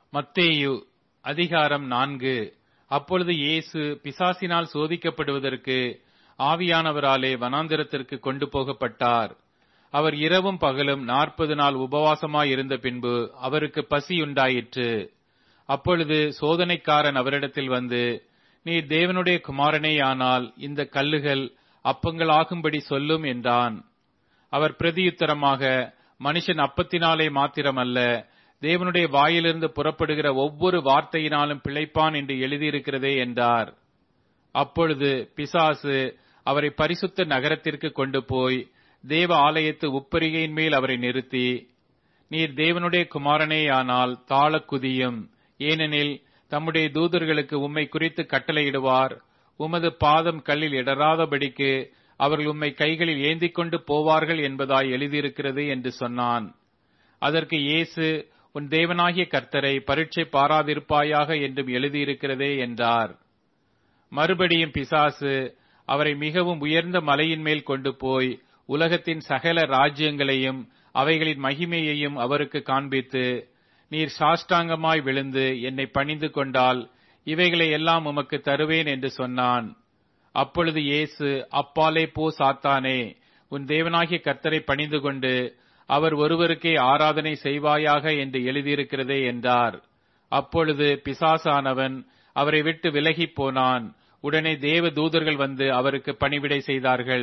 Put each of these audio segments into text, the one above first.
மத்தேயு அதிகாரம் நான்கு அப்பொழுது இயேசு பிசாசினால் சோதிக்கப்படுவதற்கு ஆவியானவராலே வனாந்திரத்திற்கு கொண்டு போகப்பட்டார் அவர் இரவும் பகலும் நாற்பது நாள் உபவாசமாயிருந்த பின்பு அவருக்கு பசியுண்டாயிற்று அப்பொழுது சோதனைக்காரன் அவரிடத்தில் வந்து நீர் தேவனுடைய குமாரனேயானால் இந்த கல்லுகள் அப்பங்களாகும்படி சொல்லும் என்றான் அவர் பிரதியுத்தரமாக மனுஷன் அப்பத்தினாலே மாத்திரமல்ல தேவனுடைய வாயிலிருந்து புறப்படுகிற ஒவ்வொரு வார்த்தையினாலும் பிழைப்பான் என்று எழுதியிருக்கிறதே என்றார் அப்பொழுது பிசாசு அவரை பரிசுத்த நகரத்திற்கு கொண்டு போய் தேவ ஆலயத்து உப்பரிகையின் மேல் அவரை நிறுத்தி நீர் தேவனுடைய குமாரனேயானால் தாழ குதியும் ஏனெனில் தம்முடைய தூதர்களுக்கு உம்மை குறித்து கட்டளையிடுவார் உமது பாதம் கல்லில் இடராதபடிக்கு அவர்கள் உம்மை கைகளில் ஏந்திக் கொண்டு போவார்கள் என்பதாய் எழுதியிருக்கிறது என்று சொன்னான் அதற்கு இயேசு உன் தேவனாகிய கர்த்தரை பரீட்சை பாராதிருப்பாயாக என்றும் எழுதியிருக்கிறதே என்றார் மறுபடியும் பிசாசு அவரை மிகவும் உயர்ந்த மலையின் மேல் கொண்டு போய் உலகத்தின் சகல ராஜ்யங்களையும் அவைகளின் மகிமையையும் அவருக்கு காண்பித்து நீர் சாஷ்டாங்கமாய் விழுந்து என்னை பணிந்து கொண்டால் இவைகளை எல்லாம் உமக்கு தருவேன் என்று சொன்னான் அப்பொழுது இயேசு அப்பாலே போ சாத்தானே உன் தேவனாகிய கர்த்தரை பணிந்து கொண்டு அவர் ஒருவருக்கே ஆராதனை செய்வாயாக என்று எழுதியிருக்கிறதே என்றார் அப்பொழுது பிசாசானவன் அவரை விட்டு விலகிப் போனான் உடனே தேவ தூதர்கள் வந்து அவருக்கு பணிவிடை செய்தார்கள்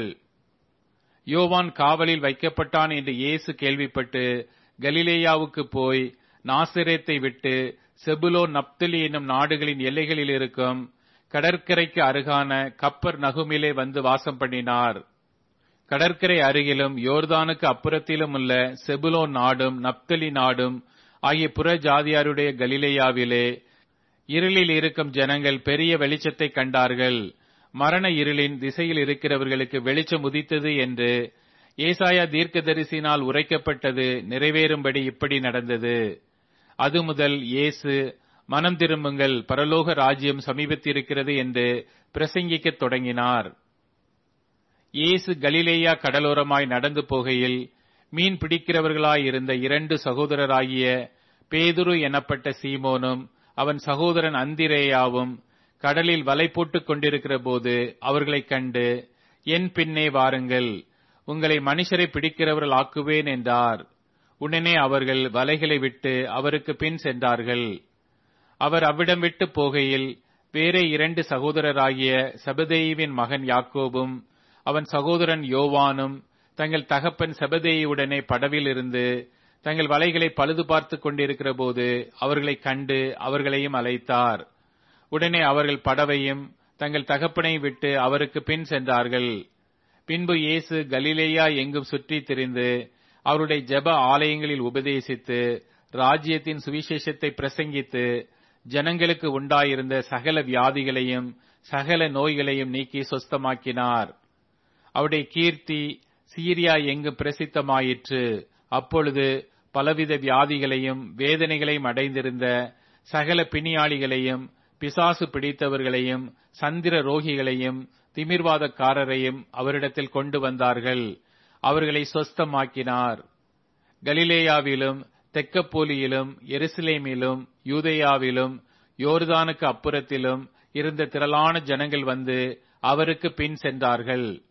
யோவான் காவலில் வைக்கப்பட்டான் என்று இயேசு கேள்விப்பட்டு கலிலேயாவுக்கு போய் நாசிரேத்தை விட்டு செபுலோ நப்தலி என்னும் நாடுகளின் எல்லைகளில் இருக்கும் கடற்கரைக்கு அருகான கப்பர் நகுமிலே வந்து வாசம் பண்ணினார் கடற்கரை அருகிலும் யோர்தானுக்கு அப்புறத்திலும் உள்ள செபுலோ நாடும் நப்தலி நாடும் ஆகிய புற ஜாதியாருடைய கலிலேயாவிலே இருளில் இருக்கும் ஜனங்கள் பெரிய வெளிச்சத்தை கண்டார்கள் மரண இருளின் திசையில் இருக்கிறவர்களுக்கு வெளிச்சம் உதித்தது என்று ஏசாயா தீர்க்கதரிசினால் உரைக்கப்பட்டது நிறைவேறும்படி இப்படி நடந்தது அது முதல் இயேசு மனம் திரும்புங்கள் பரலோக ராஜ்யம் சமீபத்திருக்கிறது என்று பிரசங்கிக்கத் தொடங்கினார் இயேசு கலிலேயா கடலோரமாய் நடந்து போகையில் மீன் பிடிக்கிறவர்களாயிருந்த இரண்டு சகோதரராகிய பேதுரு எனப்பட்ட சீமோனும் அவன் சகோதரன் அந்திரேயாவும் கடலில் வலை போட்டுக் கொண்டிருக்கிற போது அவர்களைக் கண்டு என் பின்னே வாருங்கள் உங்களை மனுஷரை பிடிக்கிறவர்கள் ஆக்குவேன் என்றார் உடனே அவர்கள் வலைகளை விட்டு அவருக்கு பின் சென்றார்கள் அவர் அவ்விடம் விட்டு போகையில் வேறே இரண்டு சகோதரராகிய சபதேயுவின் மகன் யாக்கோபும் அவன் சகோதரன் யோவானும் தங்கள் தகப்பன் செபதேயுடனே படவில் இருந்து தங்கள் வலைகளை பழுது பார்த்துக் கொண்டிருக்கிற போது அவர்களை கண்டு அவர்களையும் அழைத்தார் உடனே அவர்கள் படவையும் தங்கள் தகப்பனை விட்டு அவருக்கு பின் சென்றார்கள் பின்பு இயேசு கலிலேயா எங்கும் சுற்றித் திரிந்து அவருடைய ஜெப ஆலயங்களில் உபதேசித்து ராஜ்யத்தின் சுவிசேஷத்தை பிரசங்கித்து ஜனங்களுக்கு உண்டாயிருந்த சகல வியாதிகளையும் சகல நோய்களையும் நீக்கி சொஸ்தமாக்கினார் அவருடைய கீர்த்தி சீரியா எங்கும் பிரசித்தமாயிற்று அப்பொழுது பலவித வியாதிகளையும் வேதனைகளையும் அடைந்திருந்த சகல பிணியாளிகளையும் பிசாசு பிடித்தவர்களையும் சந்திர ரோகிகளையும் திமிர்வாதக்காரரையும் அவரிடத்தில் கொண்டு வந்தார்கள் அவர்களை சொஸ்தமாக்கினார் கலிலேயாவிலும் தெக்கப்போலியிலும் எருசலேமிலும் யூதேயாவிலும் யோர்தானுக்கு அப்புறத்திலும் இருந்த திரளான ஜனங்கள் வந்து அவருக்கு பின் சென்றார்கள்